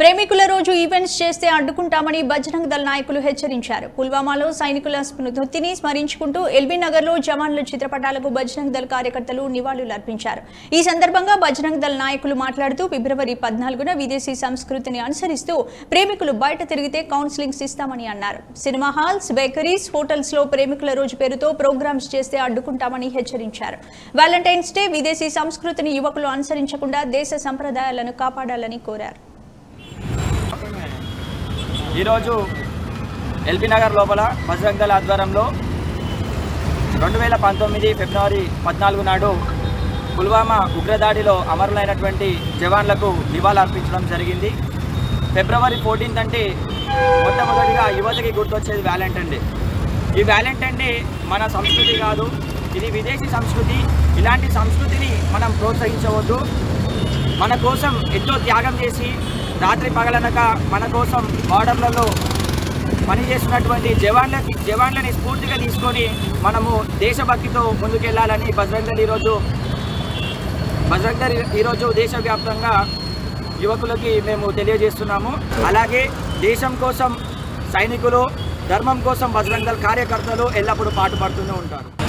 ప్రేమికుల రోజు ఈవెంట్స్ చేస్తే అడ్డుకుంటామని బజరంగ్ దళ నాయకులు హెచ్చరించారు పుల్వామాలో సైనికుల స్మృతిని స్మరించుకుంటూ ఎల్బీ నగర్ లో జవాన్ల చిత్రపటాలకు బజరంగ్ దళ కార్యకర్తలు నివాళులు అర్పించారు ఈ సందర్భంగా బజరంగ్ దళ నాయకులు మాట్లాడుతూ ఫిబ్రవరి పద్నాలుగున విదేశీ సంస్కృతిని అనుసరిస్తూ ప్రేమికులు బయట తిరిగితే కౌన్సిలింగ్స్ ఇస్తామని అన్నారు సినిమా హాల్స్ బేకరీస్ హోటల్స్ లో ప్రేమికుల రోజు పేరుతో ప్రోగ్రామ్స్ చేస్తే అడ్డుకుంటామని హెచ్చరించారు వ్యాలంటైన్స్ డే విదేశీ సంస్కృతిని యువకులు అనుసరించకుండా దేశ సంప్రదాయాలను కాపాడాలని కోరారు ఈరోజు ఎల్బీ నగర్ లోపల బజరంగ్ దళ ఆధ్వర్యంలో రెండు వేల పంతొమ్మిది ఫిబ్రవరి పద్నాలుగు నాడు పుల్వామా ఉగ్రదాడిలో అమరులైనటువంటి జవాన్లకు నివాళులు అర్పించడం జరిగింది ఫిబ్రవరి ఫోర్టీన్త్ అంటే మొట్టమొదటిగా యువతకి గుర్తొచ్చేది వ్యాలంటైన్ డే ఈ వ్యాలంటైన్ డే మన సంస్కృతి కాదు ఇది విదేశీ సంస్కృతి ఇలాంటి సంస్కృతిని మనం ప్రోత్సహించవద్దు మన కోసం ఎంతో త్యాగం చేసి రాత్రి పగలనక మన కోసం బార్డర్లలో పనిచేస్తున్నటువంటి జవాన్లకి జవాన్లని స్ఫూర్తిగా తీసుకొని మనము దేశభక్తితో ముందుకెళ్లాలని బజరంగ్ దళ్ ఈరోజు బజరంగ్ దళ్ ఈరోజు దేశవ్యాప్తంగా యువకులకి మేము తెలియజేస్తున్నాము అలాగే దేశం కోసం సైనికులు ధర్మం కోసం బజరంగ్ దళ్ కార్యకర్తలు ఎల్లప్పుడూ పాటుపడుతూనే ఉంటారు